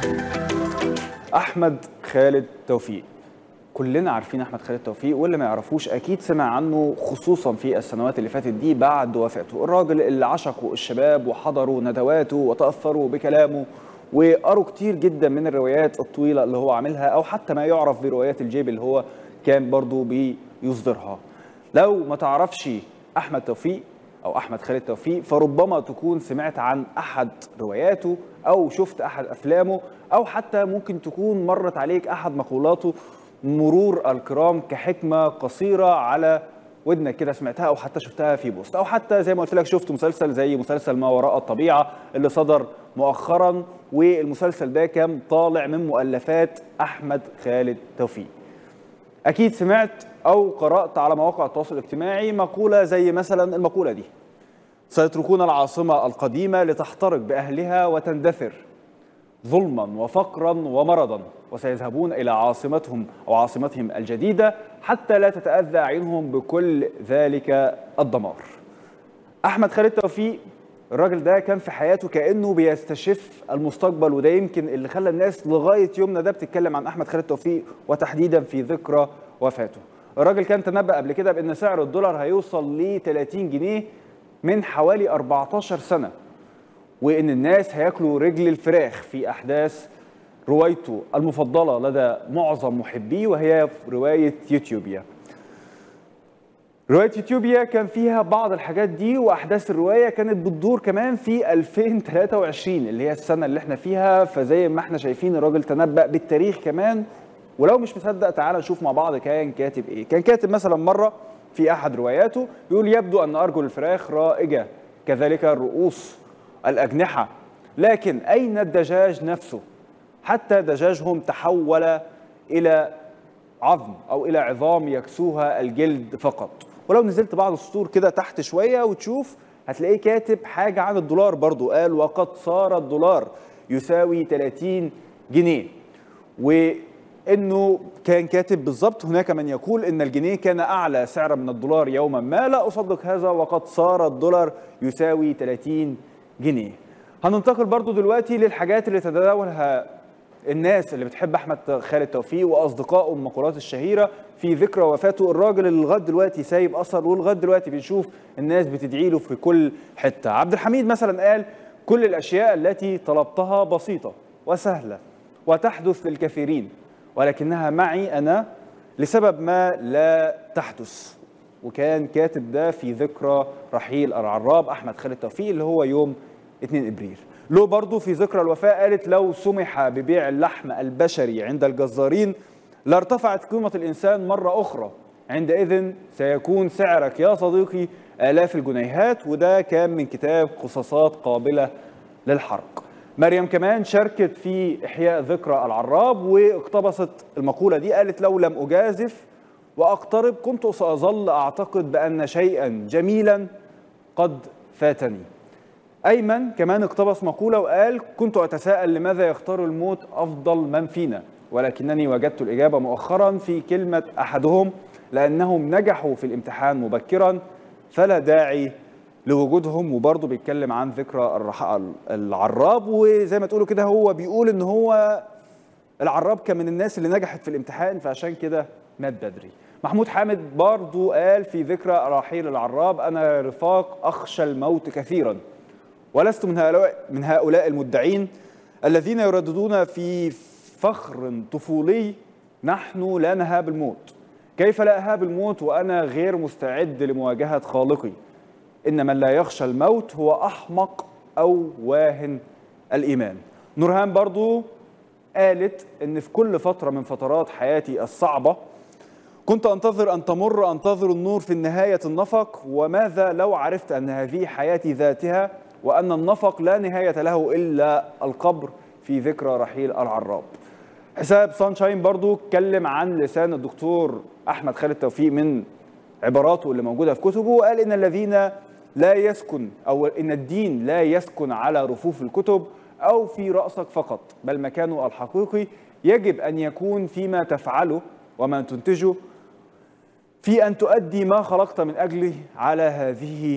احمد خالد توفيق كلنا عارفين احمد خالد توفيق واللي ما يعرفوش اكيد سمع عنه خصوصا في السنوات اللي فاتت دي بعد وفاته الراجل اللي عشقوا الشباب وحضروا ندواته وتاثروا بكلامه وقروا كتير جدا من الروايات الطويله اللي هو عاملها او حتى ما يعرف بروايات الجيب اللي هو كان برضو بيصدرها لو ما تعرفش احمد توفيق او احمد خالد توفيق فربما تكون سمعت عن احد رواياته او شفت احد افلامه او حتى ممكن تكون مرت عليك احد مقولاته مرور الكرام كحكمه قصيره على ودنك كده سمعتها او حتى شفتها في بوست او حتى زي ما قلت لك شفت مسلسل زي مسلسل ما وراء الطبيعه اللي صدر مؤخرا والمسلسل ده كان طالع من مؤلفات احمد خالد توفيق اكيد سمعت او قرات على مواقع التواصل الاجتماعي مقوله زي مثلا المقوله دي سيتركون العاصمه القديمه لتحترق باهلها وتندثر ظلما وفقرا ومرضا وسيذهبون الى عاصمتهم او عاصمتهم الجديده حتى لا تتاذى عينهم بكل ذلك الدمار. احمد خالد توفيق الراجل ده كان في حياته كانه بيستشف المستقبل وده يمكن اللي خلى الناس لغايه يومنا ده بتتكلم عن احمد خالد توفيق وتحديدا في ذكرى وفاته. الراجل كان تنبأ قبل كده بان سعر الدولار هيوصل ل 30 جنيه من حوالي 14 سنه. وان الناس هياكلوا رجل الفراخ في احداث روايته المفضله لدى معظم محبيه وهي روايه يوتيوبيا. روايه يوتيوبيا كان فيها بعض الحاجات دي واحداث الروايه كانت بتدور كمان في 2023 اللي هي السنه اللي احنا فيها فزي ما احنا شايفين الراجل تنبأ بالتاريخ كمان ولو مش مصدق تعالى نشوف مع بعض كان كاتب ايه كان كاتب مثلا مره في احد رواياته يقول يبدو ان ارجل الفراخ رائجه كذلك الرؤوس الأجنحة لكن أين الدجاج نفسه حتى دجاجهم تحول إلى عظم أو إلى عظام يكسوها الجلد فقط ولو نزلت بعض السطور كده تحت شوية وتشوف هتلاقيه كاتب حاجة عن الدولار برضو قال وقد صار الدولار يساوي 30 جنيه وانه كان كاتب بالضبط هناك من يقول ان الجنيه كان اعلى سعرا من الدولار يوما ما لا اصدق هذا وقد صار الدولار يساوي 30 جنيه هننتقل برضو دلوقتي للحاجات اللي تتداولها الناس اللي بتحب احمد خالد توفيق واصدقائه المقولات الشهيره في ذكرى وفاته الراجل اللي لغايه دلوقتي سايب اثر ولغايه دلوقتي بنشوف الناس بتدعي له في كل حته عبد الحميد مثلا قال كل الاشياء التي طلبتها بسيطه وسهله وتحدث للكثيرين ولكنها معي انا لسبب ما لا تحدث وكان كاتب ده في ذكرى رحيل العراب احمد خالد توفيق اللي هو يوم 2 ابريل له برضه في ذكرى الوفاه قالت لو سمح ببيع اللحم البشري عند الجزارين لارتفعت قيمه الانسان مره اخرى عندئذ سيكون سعرك يا صديقي الاف الجنيهات وده كان من كتاب قصاصات قابله للحرق مريم كمان شاركت في احياء ذكرى العراب واقتبست المقوله دي قالت لو لم اجازف واقترب كنت ساظل اعتقد بان شيئا جميلا قد فاتني. ايمن كمان اقتبس مقوله وقال كنت اتساءل لماذا يختار الموت افضل من فينا ولكنني وجدت الاجابه مؤخرا في كلمه احدهم لانهم نجحوا في الامتحان مبكرا فلا داعي لوجودهم وبرضه بيتكلم عن ذكرى العراب وزي ما تقولوا كده هو بيقول ان هو العراب كان من الناس اللي نجحت في الامتحان فعشان كده مات بدري محمود حامد برضو قال في ذكرى رحيل العراب أنا رفاق أخشى الموت كثيرا ولست من هؤلاء, من هؤلاء المدعين الذين يرددون في فخر طفولي نحن لا نهاب الموت كيف لا أهاب الموت وأنا غير مستعد لمواجهة خالقي إن من لا يخشى الموت هو أحمق أو واهن الإيمان نورهان برضو قالت إن في كل فترة من فترات حياتي الصعبة كنت أنتظر أن تمر أنتظر النور في النهاية النفق وماذا لو عرفت أن هذه حياتي ذاتها وأن النفق لا نهاية له إلا القبر في ذكرى رحيل العراب حساب سانشاين برضو اتكلم عن لسان الدكتور أحمد خالد توفيق من عباراته اللي موجودة في كتبه وقال إن الذين لا يسكن أو إن الدين لا يسكن على رفوف الكتب أو في رأسك فقط بل مكانه الحقيقي يجب أن يكون فيما تفعله وما تنتجه في أن تؤدي ما خلقت من أجله على هذه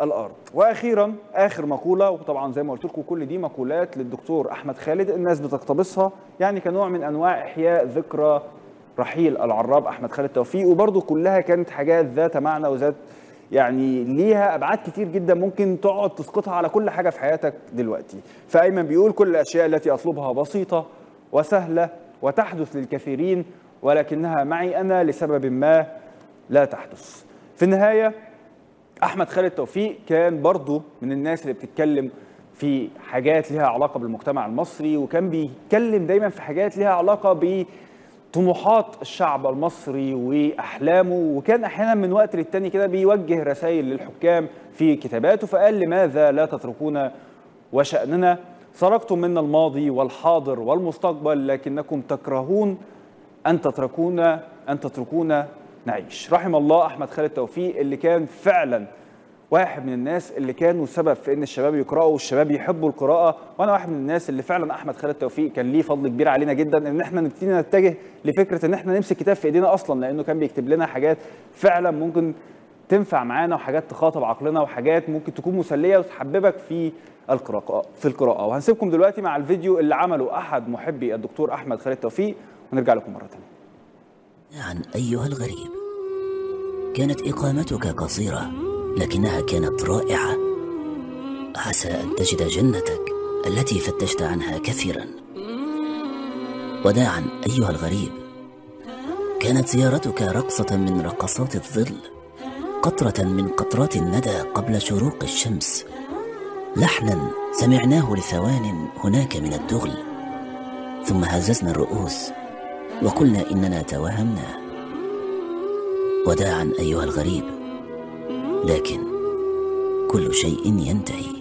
الارض واخيرا اخر مقوله وطبعا زي ما قلت لكم كل دي مقولات للدكتور احمد خالد الناس بتقتبسها يعني كنوع من انواع احياء ذكرى رحيل العراب احمد خالد توفيق وبرضه كلها كانت حاجات ذات معنى وذات يعني ليها ابعاد كتير جدا ممكن تقعد تسقطها على كل حاجه في حياتك دلوقتي فايمن بيقول كل الاشياء التي اطلبها بسيطه وسهله وتحدث للكثيرين ولكنها معي انا لسبب ما لا تحدث في النهايه احمد خالد توفيق كان برضه من الناس اللي بتتكلم في حاجات ليها علاقه بالمجتمع المصري وكان بيتكلم دايما في حاجات ليها علاقه ب طموحات الشعب المصري واحلامه وكان احيانا من وقت للتاني كده بيوجه رسائل للحكام في كتاباته فقال لماذا لا تتركونا وشاننا سرقتم منا الماضي والحاضر والمستقبل لكنكم تكرهون ان تتركونا ان تتركونا نعيش رحم الله احمد خالد توفيق اللي كان فعلا واحد من الناس اللي كانوا سبب في ان الشباب يقراوا والشباب يحبوا القراءه وانا واحد من الناس اللي فعلا احمد خالد توفيق كان ليه فضل كبير علينا جدا ان احنا نبتدي نتجه لفكره ان احنا نمسك كتاب في ايدينا اصلا لانه كان بيكتب لنا حاجات فعلا ممكن تنفع معانا وحاجات تخاطب عقلنا وحاجات ممكن تكون مسليه وتحببك في القراءه في القراءه وهنسيبكم دلوقتي مع الفيديو اللي عمله احد محبي الدكتور احمد خالد توفيق ونرجع لكم مره ثانيه عن ايها الغريب كانت اقامتك قصيره لكنها كانت رائعة عسى أن تجد جنتك التي فتشت عنها كثيرا وداعا أيها الغريب كانت زيارتك رقصة من رقصات الظل قطرة من قطرات الندى قبل شروق الشمس لحنا سمعناه لثوان هناك من الدغل ثم هززنا الرؤوس وقلنا إننا توهمنا وداعا أيها الغريب لكن كل شيء ينتهي